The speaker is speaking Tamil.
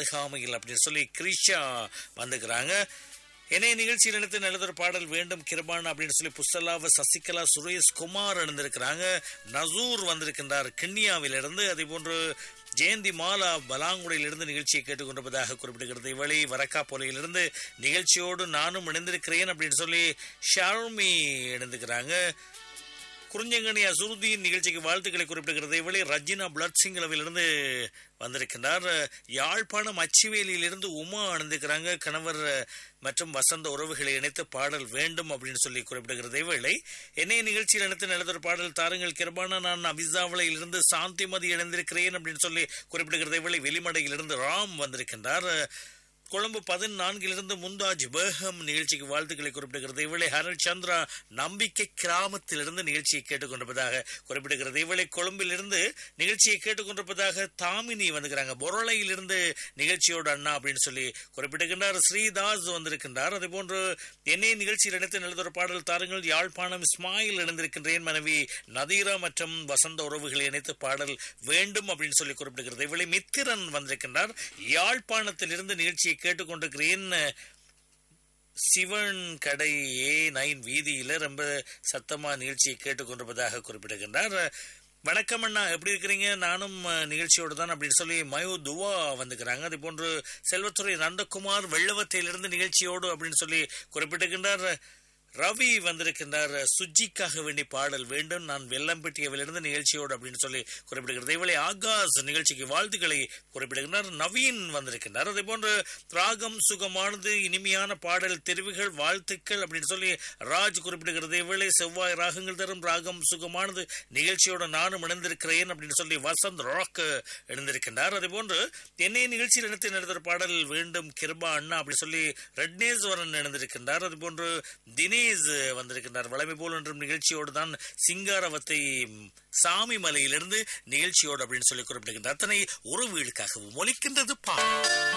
அருகாமையில் அப்படின்னு சொல்லி கிரிஷா வந்துக்கிறாங்க என்னைய நிகழ்ச்சியில் இணைத்து நல்லதொரு பாடல் வேண்டும் கிருபான் அப்படின்னு சொல்லி புஸ்தலாவ சசிகலா சுரேஷ் குமார் எழுந்திருக்கிறாங்க நசூர் வந்திருக்கின்றார் கிண்ணியாவிலிருந்து அதே போன்று ஜெயந்தி மாலா பலாங்குடையிலிருந்து நிகழ்ச்சியை கேட்டுக்கொண்டிருப்பதாக குறிப்பிடுகிறது இவளை வரக்காப்போலையிலிருந்து நிகழ்ச்சியோடு நானும் இணைந்திருக்கிறேன் அப்படின்னு சொல்லி ஷாருமி இணைந்துக்கிறாங்க குறிஞ்சங்கனி அசுருதீன் நிகழ்ச்சிக்கு வாழ்த்துக்களை குறிப்பிடுகிறது இவளை ரஜினா பிளட் சிங்களவிலிருந்து வந்திருக்கின்றார் யாழ்ப்பாணம் அச்சுவேலியிலிருந்து உமா அணிந்திருக்கிறாங்க கணவர் மற்றும் வசந்த உறவுகளை இணைத்து பாடல் வேண்டும் அப்படின்னு சொல்லி குறிப்பிடுகிறது இவளை என்னைய நிகழ்ச்சியில் இணைத்து நல்லதொரு பாடல் தாருங்கள் கிருபானா நான் அபிசாவளையிலிருந்து சாந்திமதி இணைந்திருக்கிறேன் அப்படின்னு சொல்லி குறிப்பிடுகிறது இவளை வெளிமடையிலிருந்து ராம் வந்திருக்கின்றார் கொழும்பு பதினான்கிலிருந்து முந்தாஜ் பேகம் நிகழ்ச்சிக்கு வாழ்த்துக்களை குறிப்பிடுகிறது இவளை ஹரல் சந்திரா நம்பிக்கை கிராமத்திலிருந்து நிகழ்ச்சியை கேட்டுக்கொண்டிருப்பதாக குறிப்பிடுகிறது இவளை கொழும்பிலிருந்து நிகழ்ச்சியை கேட்டுக்கொண்டிருப்பதாக தாமினி வந்துக்கிறாங்க பொருளையிலிருந்து நிகழ்ச்சியோடு அண்ணா அப்படின்னு சொல்லி குறிப்பிடுகின்றார் ஸ்ரீதாஸ் வந்திருக்கின்றார் அதே போன்று என்னை நிகழ்ச்சியில் இணைத்து நல்லதொரு பாடல் தாருங்கள் யாழ்ப்பாணம் இஸ்மாயில் இணைந்திருக்கின்றேன் மனைவி நதீரா மற்றும் வசந்த உறவுகளை இணைத்து பாடல் வேண்டும் அப்படின்னு சொல்லி குறிப்பிடுகிறது இவளை மித்திரன் வந்திருக்கின்றார் யாழ்ப்பாணத்திலிருந்து நிகழ்ச்சியை கேட்டுக்கொண்டிருக்கிறேன் சிவன் கடை ஏ நைன் வீதியில ரொம்ப சத்தமா நிகழ்ச்சியை கேட்டுக்கொண்டிருப்பதாக குறிப்பிடுகின்றார் வணக்கம் அண்ணா எப்படி இருக்கிறீங்க நானும் நிகழ்ச்சியோடு தான் அப்படின்னு சொல்லி மயோ துவா வந்துக்கிறாங்க அதே போன்று செல்வத்துறை நந்தகுமார் வெள்ளவத்தையிலிருந்து நிகழ்ச்சியோடு அப்படின்னு சொல்லி குறிப்பிட்டுகின்றார் ரவி வந்திருக்கின்றார் சுஜிக்காக வேண்டி பாடல் வேண்டும் நான் வெள்ளம்பட்டியவிலிருந்து நிகழ்ச்சியோடு அப்படின்னு சொல்லி குறிப்பிடுகிறது இவளை ஆகாஷ் நிகழ்ச்சிக்கு வாழ்த்துக்களை குறிப்பிடுகின்றார் நவீன் வந்திருக்கின்றார் அதே போன்று ராகம் சுகமானது இனிமையான பாடல் தெரிவுகள் வாழ்த்துக்கள் அப்படின்னு சொல்லி ராஜ் குறிப்பிடுகிறது இவளை செவ்வாய் ராகங்கள் தரும் ராகம் சுகமானது நிகழ்ச்சியோடு நானும் இணைந்திருக்கிறேன் அப்படின்னு சொல்லி வசந்த் ராக் இணைந்திருக்கின்றார் அதே போன்று என்னை நிகழ்ச்சியில் இணைத்து நடத்துகிற பாடல் வேண்டும் கிருபா அண்ணா அப்படி சொல்லி ரெட்னேஸ்வரன் இணைந்திருக்கின்றார் அது போன்று தினேஷ் வந்திருக்கின்றார் வளமை போல் என்றும் நிகழ்ச்சியோடு தான் சிங்காரவத்தை சாமி மலையிலிருந்து நிகழ்ச்சியோடு அப்படின்னு சொல்லி குறிப்பிடுகின்றார் அத்தனை உறவுகளுக்காகவும் ஒலிக்கின்றது பா